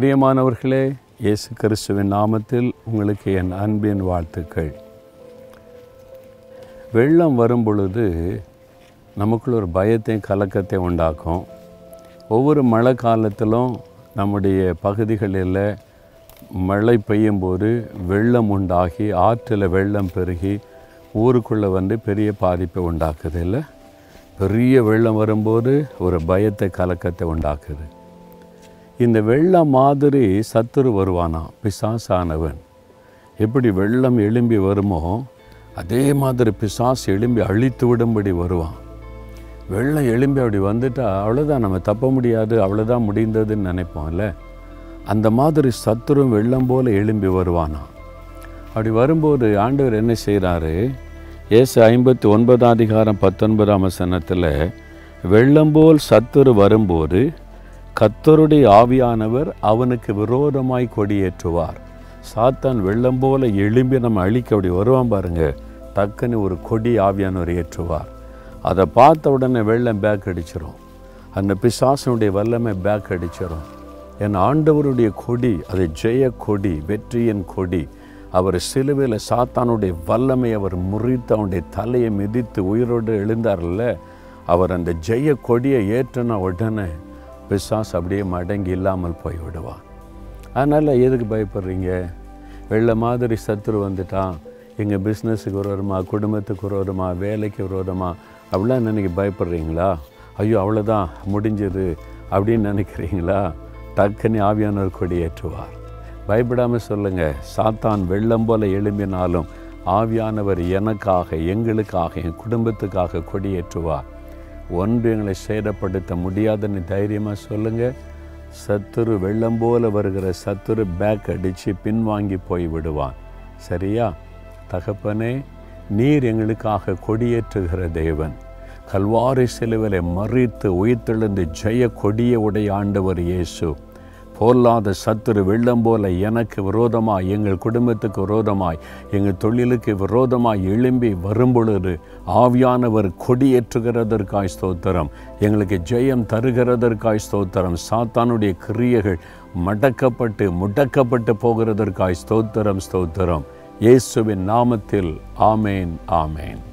பிரியமானவர்களே இயேசு கிறிஸ்துவின் நாமத்தில் உங்களுக்கு என் அன்பின் வாழ்த்துக்கள் வெள்ளம் வரும் பொழுது நமக்குள்ள ஒரு பயத்தையும் கலக்கத்தை உண்டாக்கும் ஒவ்வொரு மழை காலத்திலும் நம்முடைய பகுதிகளில் மழை பெய்யும்போது வெள்ளம் உண்டாகி ஆற்றில் வெள்ளம் பெருகி ஊருக்குள்ளே வந்து பெரிய பாதிப்பை உண்டாக்குது இல்லை பெரிய வெள்ளம் வரும்போது ஒரு பயத்தை கலக்கத்தை உண்டாக்குது இந்த வெள்ளம் மாதிரி சத்துரு வருவானா பிசாசானவன் எப்படி வெள்ளம் எழும்பி வருமோ அதே மாதிரி பிசாசு எழும்பி அழித்து விடும்படி வருவான் வெள்ளம் எழும்பி அப்படி வந்துட்டா அவ்வளோதான் நம்ம தப்ப முடியாது அவ்வளோதான் முடிந்ததுன்னு நினைப்போம்ல அந்த மாதிரி சத்துரும் வெள்ளம் போல எழும்பி வருவானா அப்படி வரும்போது ஆண்டவர் என்ன செய்கிறாரு ஏசு ஐம்பத்தி ஒன்பதாம் அதிகாரம் பத்தொன்பதாம் வசனத்தில் வெள்ளம் போல் சத்துரு வரும்போது கத்தருடைய ஆவியானவர் அவனுக்கு விரோதமாய் கொடியேற்றுவார் சாத்தான் வெள்ளம் போல எழும்பி நம்ம அழிக்க அப்படி வருவான் பாருங்க டக்குன்னு ஒரு கொடி ஆவியானவர் ஏற்றுவார் அதை பார்த்த உடனே வெள்ளம் பேக் அடிச்சிரும் அந்த பிசாசனுடைய வல்லமை பேக் அடிச்சிரும் என் ஆண்டவருடைய கொடி அது ஜெய கொடி வெற்றியின் கொடி அவர் சிலுவையில் சாத்தானுடைய வல்லமை அவர் முறித்து அவனுடைய தலையை மிதித்து உயிரோடு எழுந்தார்ல அவர் அந்த ஜெய கொடியை ஏற்றின உடனே பிசாஸ் அப்படியே மடங்கி இல்லாமல் போய் விடுவான் அதனால் எதுக்கு பயப்படுறீங்க வெள்ளை மாதிரி சத்துரு வந்துட்டான் எங்கள் பிஸ்னஸுக்கு விரோதமா குடும்பத்துக்கு விரோதமா வேலைக்கு விரோதமா அப்படிலாம் நினைக்க பயப்படுறீங்களா ஐயோ அவ்வளோதான் முடிஞ்சது அப்படின்னு நினைக்கிறீங்களா டக்குன்னு ஆவியானவர் கொடி ஏற்றுவார் பயப்படாமல் சொல்லுங்கள் சாத்தான் வெள்ளம் போல எழும்பினாலும் ஆவியானவர் எனக்காக எங்களுக்காக என் குடும்பத்துக்காக கொடியேற்றுவார் ஒன்று எங்களை சேதப்படுத்த முடியாதுன்னு தைரியமாக சொல்லுங்கள் சத்துரு வெள்ளம் போல வருகிற சத்துரு பேக் அடித்து பின்வாங்கி போய் விடுவான் சரியா தகப்பனே நீர் எங்களுக்காக கொடியேற்றுகிற தேவன் கல்வாரி சிலுவிலை மறித்து உயிர்த்தெழுந்து ஜெய கொடிய உடைய ஆண்டவர் இயேசு போல்லாத சத்துரு வெள்ளம் போல எனக்கு விரோதமாய் எங்கள் குடும்பத்துக்கு விரோதமாய் எங்கள் தொழிலுக்கு விரோதமாய் எழும்பி வரும்பொழுது ஆவியானவர் கொடியேற்றுகிறதற்காய் ஸ்தோத்திரம் எங்களுக்கு ஜெயம் தருகிறதற்காய் ஸ்தோத்திரம் சாத்தானுடைய கிரியைகள் மடக்கப்பட்டு முடக்கப்பட்டு போகிறதற்காய் ஸ்தோத்திரம் ஸ்தோத்திரம் இயேசுவின் நாமத்தில் ஆமேன் ஆமேன்